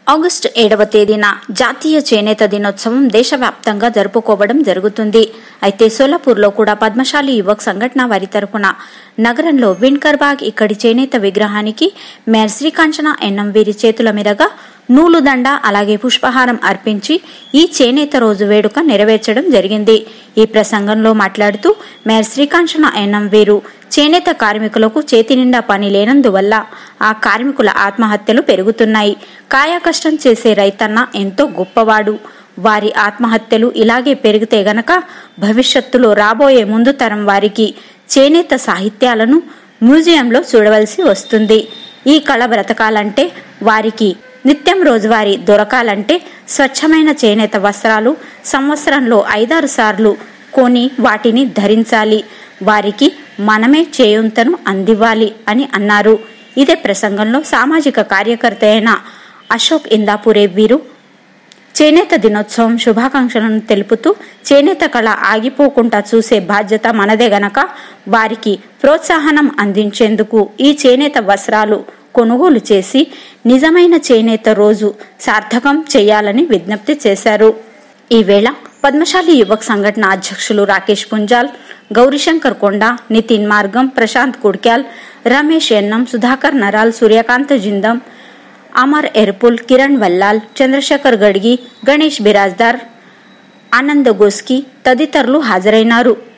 August ఏడవ తేదీన జాతీయ చేనేత దినోత్సవం దేశవ్యాప్తంగా జరుపుకోవడం జరుగుతుంది అయితే సోలాపూర్లో కూడా పద్మశాలి యువక్ సంఘటన వారి తరపున నగరంలో విన్కర్ బాగ్ ఇక్కడి చేనేత విగ్రహానికి మేయర్ శ్రీకాంచన ఎన్నం వీరి చేతుల మీదుగా నూలు దండ అలాగే పుష్పహారం అర్పించి ఈ చేనేత రోజు వేడుక నెరవేర్చడం జరిగింది ఈ ప్రసంగంలో మాట్లాడుతూ మేయర్ శ్రీకాంచన ఎన్నం వీరు చేనేత కార్మికులకు చేతి నిండా పని లేనందువల్ల ఆ కార్మికుల ఆత్మహత్యలు పెరుగుతున్నాయి కాయాకష్టం చేసే రైతన్న ఎంతో గొప్పవాడు వారి ఆత్మహత్యలు ఇలాగే పెరిగితే గనక భవిష్యత్తులో రాబోయే ముందు తరం వారికి చేనేత సాహిత్యాలను మ్యూజియంలో చూడవలసి వస్తుంది ఈ కళ బ్రతకాలంటే వారికి నిత్యం రోజువారీ దొరకాలంటే స్వచ్ఛమైన చేనేత వస్త్రాలు సంవత్సరంలో ఐదారు సార్లు కొని వాటిని ధరించాలి వారికి మనమే చేయుంతను అందివ్వాలి అని అన్నారు ఇదే ప్రసంగంలో సామాజిక కార్యకర్త అయిన అశోక్ ఇందాపురే వీరు చేనేత దినోత్సవం శుభాకాంక్షలను తెలుపుతూ చేనేత కళ ఆగిపోకుండా చూసే బాధ్యత మనదే గనక వారికి ప్రోత్సాహనం అందించేందుకు ఈ చేనేత వస్త్రాలు కొనుగోలు చేసి నిజమైన చేనేత రోజు సార్థకం చేయాలని విజ్ఞప్తి చేశారు ఈ వేళ పద్మశాలి యువక్ సంఘటన అధ్యక్షులు రాకేష్ పుంజాల్ గౌరీశంకర్ కొండ నితిన్ మార్గం ప్రశాంత్ కుడ్క్యాల్ రమేష్ ఎన్నం సుధాకర్ నరాల్ సూర్యకాంత్ జిందం అమర్ ఎర్పుల్ కిరణ్ వల్లాల్ చంద్రశేఖర్ గడ్గి గణేష్ బిరాజ్దార్ ఆనంద్ గోస్కి తదితరులు హాజరైనారు